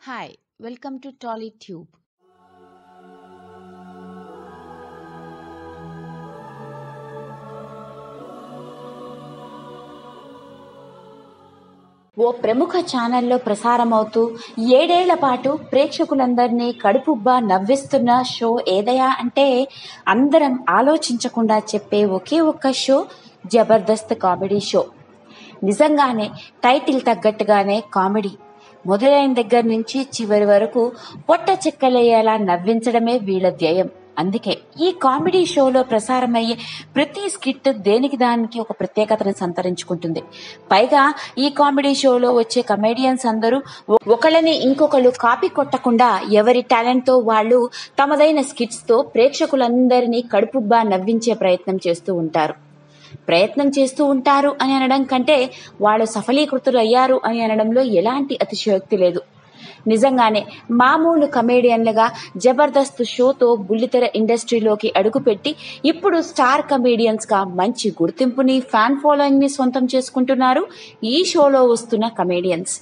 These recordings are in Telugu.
Hi, welcome to TollyTube. ఓ ప్రముఖ ఛానల్లో ప్రసారమవుతూ ఏడేళ్ల పాటు ప్రేక్షకులందరినీ కడుపుబ్బా నవ్విస్తున్న షో ఏదయా అంటే అందరం ఆలోచించకుండా చెప్పే ఒకే ఒక్క షో జబర్దస్త్ కామెడీ షో నిజంగానే టైటిల్ తగ్గట్టుగానే కామెడీ మొదలైన దగ్గర నుంచి చివరి వరకు పొట్ట చెక్కలయ్యేలా నవ్వించడమే వీళ్ళ ధ్యేయం అందుకే ఈ కామెడీ షోలో ప్రసారమయ్యే ప్రతి స్కిట్ దేనికి దానికి ఒక ప్రత్యేకతను సంతరించుకుంటుంది పైగా ఈ కామెడీ షోలో వచ్చే కమేడియన్స్ అందరూ ఒ- ఒకళ్ళని ఇంకొకళ్ళు కాపీ కొట్టకుండా ఎవరి టాలెంట్ తో వాళ్ళు తమదైన స్కిట్స్ తో ప్రేక్షకులందరినీ కడుపుబ్బా నవ్వించే ప్రయత్నం చేస్తూ ఉంటారు ప్రయత్నం చేస్తూ ఉంటారు అని అనడం కంటే వాళ్ళు సఫలీకృతులు అయ్యారు అని అనడంలో ఎలాంటి అతిశయోక్తి లేదు నిజంగానే మామూలు కమేడియన్లుగా జబర్దస్త్ షోతో బుల్లితెర ఇండస్ట్రీలోకి అడుగుపెట్టి ఇప్పుడు స్టార్ కమేడియన్స్ గా మంచి గుర్తింపుని ఫ్యాన్ ఫాలోయింగ్ ని సొంతం చేసుకుంటున్నారు ఈ షోలో వస్తున్న కమేడియన్స్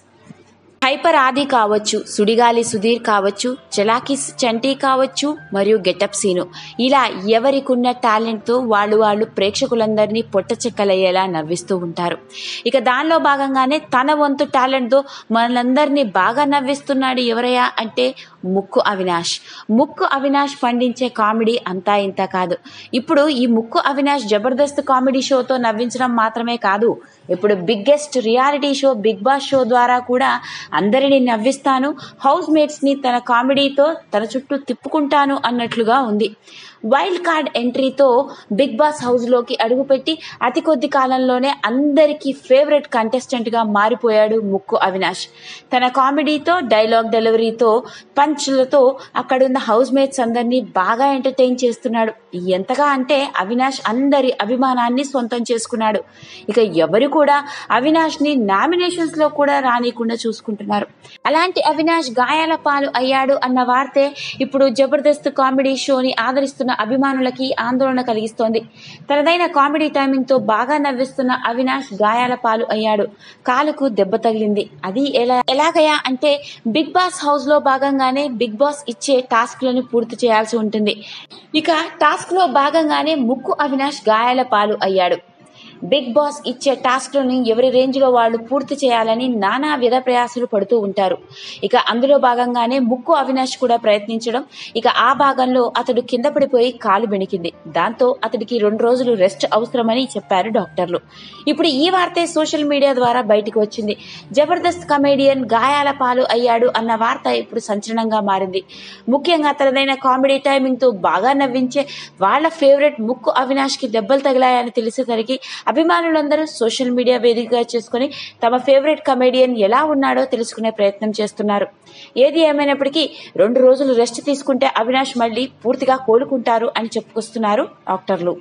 హైపర్ ఆది కావచ్చు సుడిగాలి సుధీర్ కావచ్చు చలాకీ చంటి కావచ్చు మరియు గెటప్ సీను ఇలా ఎవరికున్న టాలెంట్ తో వాళ్ళు వాళ్ళు ప్రేక్షకులందరినీ పొట్ట చెక్కలయ్యేలా నవ్విస్తూ ఉంటారు ఇక దానిలో భాగంగానే తన వంతు టాలెంట్ తో మనందరినీ బాగా నవ్విస్తున్నాడు ఎవరయ్యా అంటే ముక్కు అవినాష్ ముక్కు అవినాష్ పండించే కామెడీ అంతా ఇంత కాదు ఇప్పుడు ఈ ముక్కు అవినాష్ జబర్దస్త్ కామెడీ షోతో నవ్వించడం మాత్రమే కాదు ఇప్పుడు biggest reality show Bigg Boss show ద్వారా కూడా అందరినీ నవ్విస్తాను హౌస్ మేట్స్ ని తన కామెడీతో తన చుట్టూ తిప్పుకుంటాను అన్నట్లుగా ఉంది వైల్డ్ కార్డ్ ఎంట్రీతో బిగ్ బాస్ హౌస్ లోకి అడుగుపెట్టి అతి కొద్ది కాలంలోనే అందరికీ ఫేవరెట్ కంటెస్టెంట్ గా మారిపోయాడు ముక్కు అవినాష్ తన కామెడీతో డైలాగ్ డెలివరీతో పంచ్లతో అక్కడున్న హౌస్ మేట్స్ అందరినీ బాగా ఎంటర్టైన్ చేస్తున్నాడు ఎంతగా అంటే అవినాష్ అందరి అభిమానాన్ని సొంతం చేసుకున్నాడు ఇక ఎవరు కూడా అవినాష్ ని నామినేషన్స్ లో కూడా రానికుండా చూసుకుంటున్నారు అలాంటి అవినాష్ గాయాల పాలు అయ్యాడు అన్న వార్తే ఇప్పుడు జబర్దస్త్ కామెడీ షోని ఆదరిస్తున్న అభిమానులకి ఆందోళన కలిగిస్తోంది తనదైన కామెడీ టైమింగ్ తో బాగా నవ్విస్తున్న అవినాష్ గాయాల పాలు అయ్యాడు కాలుకు దెబ్బ తగిలింది అది ఎలా ఎలాగయా అంటే బిగ్ బాస్ హౌస్ లో భాగంగానే బిగ్ బాస్ ఇచ్చే టాస్క్ లను పూర్తి చేయాల్సి ఉంటుంది ఇక టాస్క్ లో భాగంగానే ముక్కు అవినాష్ గాయాల పాలు అయ్యాడు బిగ్ బాస్ ఇచ్చే టాస్క్లను ఎవరి రేంజ్ లో వాళ్ళు పూర్తి చేయాలని నానా విధ ప్రయాసాలు పడుతూ ఉంటారు ఇక అందులో భాగంగానే ముక్కు అవినాష్ కూడా ప్రయత్నించడం ఇక ఆ భాగంలో అతడు కింద పడిపోయి కాలు బెణికింది దాంతో అతడికి రెండు రోజులు రెస్ట్ అవసరమని చెప్పారు డాక్టర్లు ఇప్పుడు ఈ వార్తే సోషల్ మీడియా ద్వారా బయటకు వచ్చింది జబర్దస్త్ కమేడియన్ గాయాల పాలు అయ్యాడు అన్న వార్త ఇప్పుడు సంచలనంగా మారింది ముఖ్యంగా తనదైన కామెడీ టైమింగ్ తో బాగా నవ్వించే వాళ్ళ ఫేవరెట్ ముక్కు అవినాష్ కి దెబ్బలు తగిలాయని తెలిసేసరికి అభిమానులందరూ సోషల్ మీడియా వేదికగా చేసుకుని తమ ఫేవరెట్ కమేడియన్ ఎలా ఉన్నాడో తెలుసుకునే ప్రయత్నం చేస్తున్నారు ఏది ఏమైనప్పటికీ రెండు రోజులు రెస్ట్ తీసుకుంటే అవినాష్ మళ్ళీ పూర్తిగా కోలుకుంటారు అని చెప్పుకొస్తున్నారు డాక్టర్లు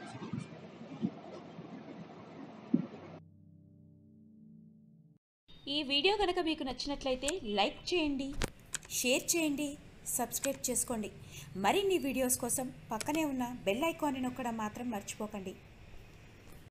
ఈ వీడియో కనుక మీకు నచ్చినట్లయితే లైక్ చేయండి షేర్ చేయండి సబ్స్క్రైబ్ చేసుకోండి మరిన్ని వీడియోస్ కోసం పక్కనే ఉన్న బెల్ ఐకాన్ని నొక్కడం మాత్రం మర్చిపోకండి